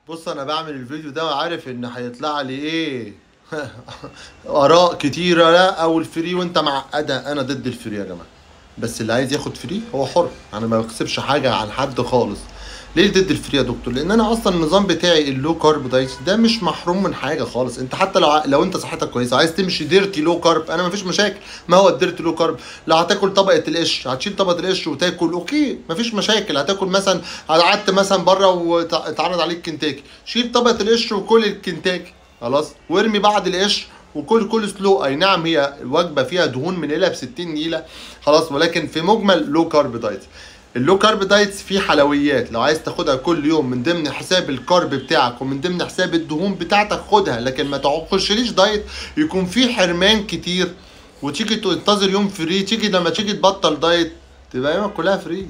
بص انا بعمل الفيديو ده وعارف ان هيطلع لي ايه اراء كتيره لا او الفري وانت معقده انا ضد الفري يا جماعه بس اللي عايز ياخد فري هو حر انا ما بكسبش حاجه عن حد خالص ليه ضد الفري يا دكتور لان انا اصلا النظام بتاعي اللو كارب دايت ده مش محروم من حاجه خالص انت حتى لو ع- لو انت صحتك كويسه عايز تمشي ديرتي لو كارب انا مفيش مشاكل ما هو الديرتي لو كارب لو هتاكل طبقه القش هتشيل طبقه القش وتاكل اوكي مفيش مشاكل هتاكل مثلا قعدت مثلا بره واتعرض عليك كنتاكي شيل طبقه القش وكل الكنتاكي خلاص وارمي بعد القش وكل كل سلو اي نعم هي الوجبه فيها دهون من ب 60 نيله خلاص ولكن في مجمل لو كارب دايت اللو كارب دايتس فيه حلويات لو عايز تاخدها كل يوم من ضمن حساب الكارب بتاعك ومن ضمن حساب الدهون بتاعتك خدها لكن ما تخشليش دايت يكون فيه حرمان كتير وتيجي تنتظر يوم فري تيجي لما تيجي تبطل دايت تبقى يومك كلها فري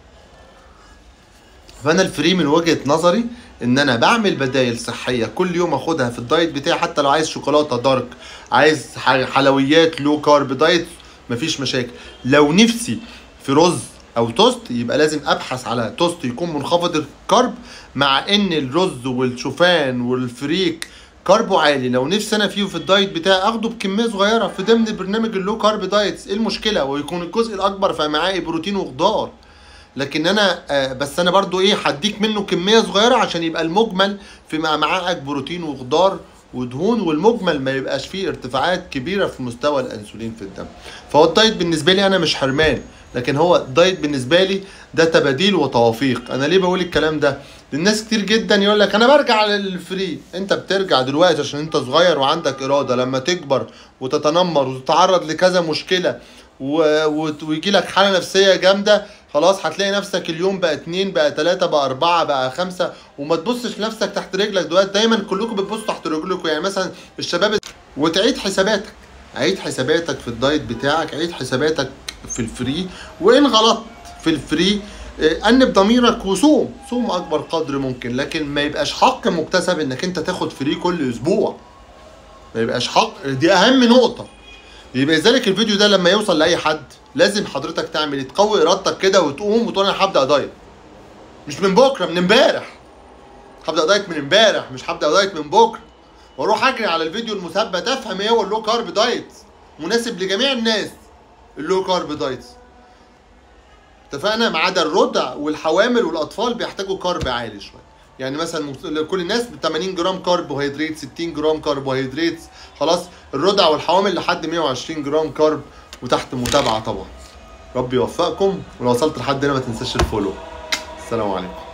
فانا الفري من وجهه نظري ان انا بعمل بدايل صحيه كل يوم اخدها في الدايت بتاعي حتى لو عايز شوكولاته دارك عايز ح- حلويات لو كارب دايت مفيش مشاكل لو نفسي في رز او توست يبقى لازم ابحث على توست يكون منخفض الكارب مع ان الرز والشوفان والفريك كاربو عالي لو نفسي انا فيه في الدايت بتاعي اخده بكميه صغيره في ضمن برنامج اللو كارب دايتس ايه المشكله ويكون الجزء الاكبر في امعائي بروتين وخضار لكن انا آه، بس انا برضو ايه هديك منه كميه صغيره عشان يبقى المجمل في معاك بروتين وخضار ودهون والمجمل ما يبقاش فيه ارتفاعات كبيره في مستوى الانسولين في الدم فهو الدايت بالنسبه لي انا مش حرمان لكن هو الدايت بالنسبه لي ده تباديل وتوافيق انا ليه بقول الكلام ده الناس كتير جدا يقول لك انا برجع للفري انت بترجع دلوقتي عشان انت صغير وعندك اراده لما تكبر وتتنمر وتتعرض لكذا مشكله و... وت- ويجي لك حاله نفسيه جامده خلاص هتلاقي نفسك اليوم بقى اتنين بقى تلاتة بقى اربعة بقى خمسة وما تبصش لنفسك تحت رجلك دلوقتي دايما كلكم بتبصوا تحت رجلكم يعني مثلا الشباب وتعيد حساباتك عيد حساباتك في الدايت بتاعك عيد حساباتك في الفري وان غلطت في الفري اه، انب ضميرك وصوم صوم اكبر قدر ممكن لكن ما يبقاش حق مكتسب انك انت تاخد فري كل اسبوع ما يبقاش حق دي اهم نقطه يبقى لذلك الفيديو ده لما يوصل لاي حد لازم حضرتك تعمل إيه؟ تقوي ارادتك كده وتقوم وتقول انا هبدا دايت مش من بكره من امبارح هبدا دايت من امبارح مش هبدا دايت من بكره واروح اجري على الفيديو المثبت افهم ايه هو اللو كارب دايت مناسب لجميع الناس اللو كارب دايت اتفقنا ما عدا الرضع والحوامل والاطفال بيحتاجوا كارب عالي شويه يعني مثلا مس- كل الناس ب 80 جرام كربوهيدرات 60 جرام كربوهيدرات خلاص الرضع والحوامل لحد 120 جرام كارب وتحت متابعه طبعا ربي يوفقكم ولو وصلت لحد هنا ما تنساش الفولو السلام عليكم